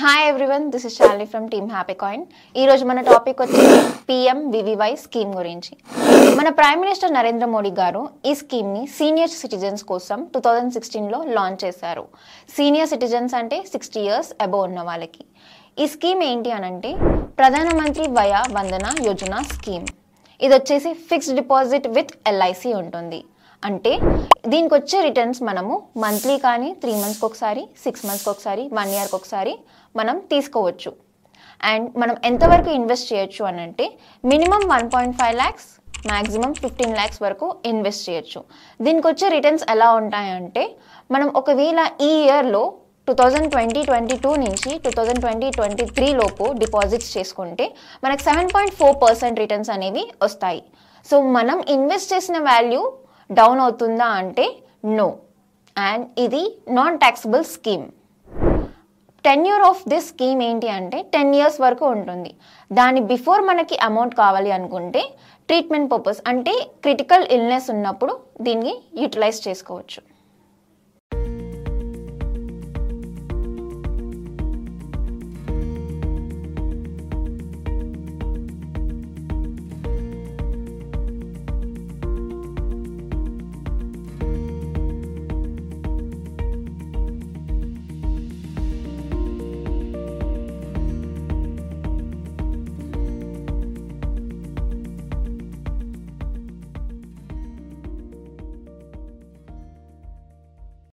hi everyone this is Shali from team happy coin ఈ రోజు మన టాపిక్ వచ్చి పిఎం వివివై స్కీమ్ గురించి మన ప్రైమ్ మినిస్టర్ నరేంద్ర మోడీ గారు ఈ స్కీమ్ని సీనియర్ సిటిజన్స్ కోసం టూ థౌజండ్ సిక్స్టీన్లో లాంచ్ చేశారు సీనియర్ సిటిజన్స్ అంటే సిక్స్టీ ఇయర్స్ అబోవ్ ఉన్న వాళ్ళకి ఈ స్కీమ్ ఏంటి అనంటే ప్రధానమంత్రి వయా వందన యోజన స్కీమ్ ఇది వచ్చేసి ఫిక్స్డ్ డిపాజిట్ విత్ ఎల్ఐసి ఉంటుంది అంటే దీనికి వచ్చే రిటర్న్స్ మనము మంత్లీ కానీ త్రీ మంత్స్కి ఒకసారి సిక్స్ మంత్స్కి ఒకసారి వన్ ఇయర్కి ఒకసారి మనం తీసుకోవచ్చు అండ్ మనం ఎంతవరకు ఇన్వెస్ట్ చేయొచ్చు అని అంటే minimum one point five lakhs maximum fifteen lakhs వరకు ఇన్వెస్ట్ చేయొచ్చు దీనికి వచ్చే రిటర్న్స్ ఎలా ఉంటాయంటే మనం ఒకవేళ ఈ ఇయర్లో two thousand twenty twenty two నుంచి two thousand twenty twenty three లోపు డిపాజిట్స్ చేసుకుంటే మనకు seven point four percent returns అనేవి వస్తాయి సో మనం ఇన్వెస్ట్ చేసిన వాల్యూ డౌన్ అవుతుందా అంటే నో అండ్ ఇది non taxable scheme tenure of this scheme ఏంటి అంటే టెన్ ఇయర్స్ వరకు ఉంటుంది దాని బిఫోర్ మనకి అమౌంట్ కావాలి అనుకుంటే ట్రీట్మెంట్ పర్పస్ అంటే క్రిటికల్ ఇల్నెస్ ఉన్నప్పుడు దీన్ని యూటిలైజ్ చేసుకోవచ్చు